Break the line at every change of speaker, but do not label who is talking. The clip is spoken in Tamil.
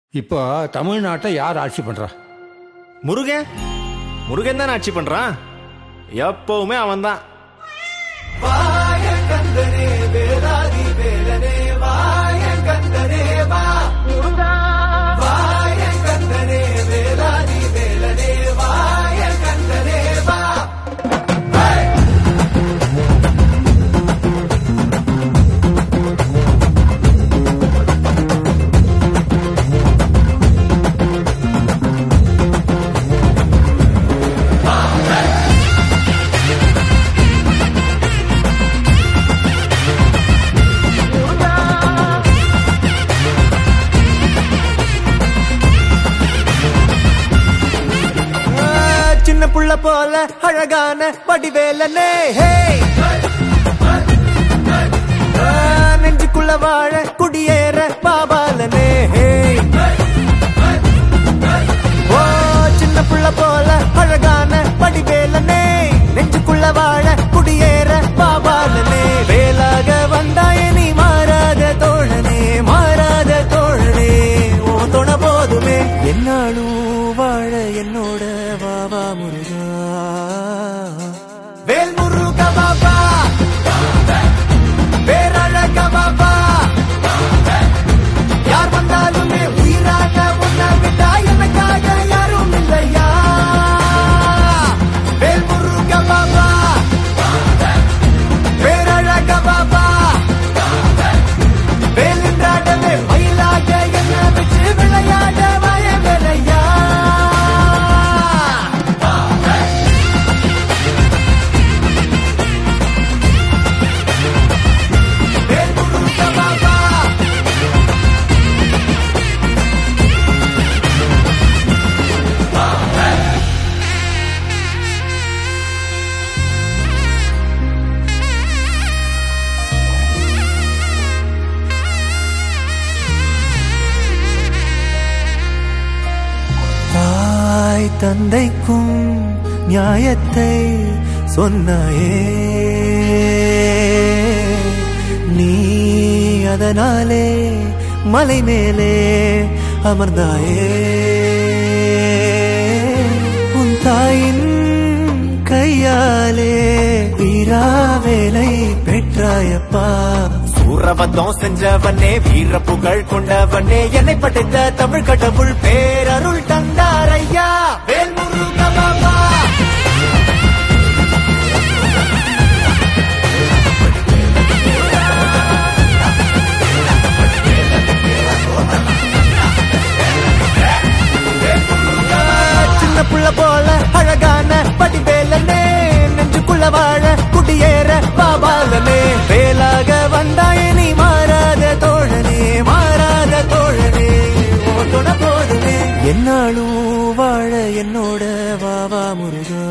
இப்போ தமிழ்நாட்டை யார் ஆட்சி பண்றா
முருகன் முருகன் தானே ஆட்சி பண்றான் எப்பவுமே அவன் தான் சின்ன புள்ள போல அழகான வடிவேலனே ஹே நெஞ்சுக்குள்ள வாழ குடியேற பாபாலனே ஹே ஓ சின்ன புள்ள போல அழகான வடிவேலனே நெஞ்சுக்குள்ள வாழ குடியேற பாபாலனே வேலாக வந்தாய நீ மாறாத தோழனே மாறாத தோழனே ஓ தொண போதுமே என்னாலும் வாழ என்னோட வாவா முருகா வேல் முருகா பாபா வேரழக பாபா யார் வந்தாலுமே உயிராக உன்னை விட்டா எனக்காக யாரும் இல்லையா வேல் முருக பாபா பேரழக பாபா வேலின்றாடவே மயிலாக என்ன வச்சு விளையாட வயவில்லையா வேல் முருக பாபா தாய் தந்தைக்கும் நியாயத்தை சொன்னாயே நீ அதனாலே மலை மேலே அமர்ந்தாயே உன் தாயின் கையாலே வீராவேலை பெற்றாயப்பா சூரவதம் செஞ்சவனே வீர புகழ் கொண்டவனே என்னை படைத்த தமிழ் கடவுள் பேரருள் தந்தாரையா வேல் முருக பாபா சின்ன புள்ள போல அழகான படிவேலனே நெஞ்சுக்குள்ள வாழ குடியேற பாபாலனே வேலாக வந்தாயே நீ மாறாத தோழனே மாறாத தோழனே ஓட்டோட போதுமே என்னாலும் வாழ என்னோட வாவா முருகா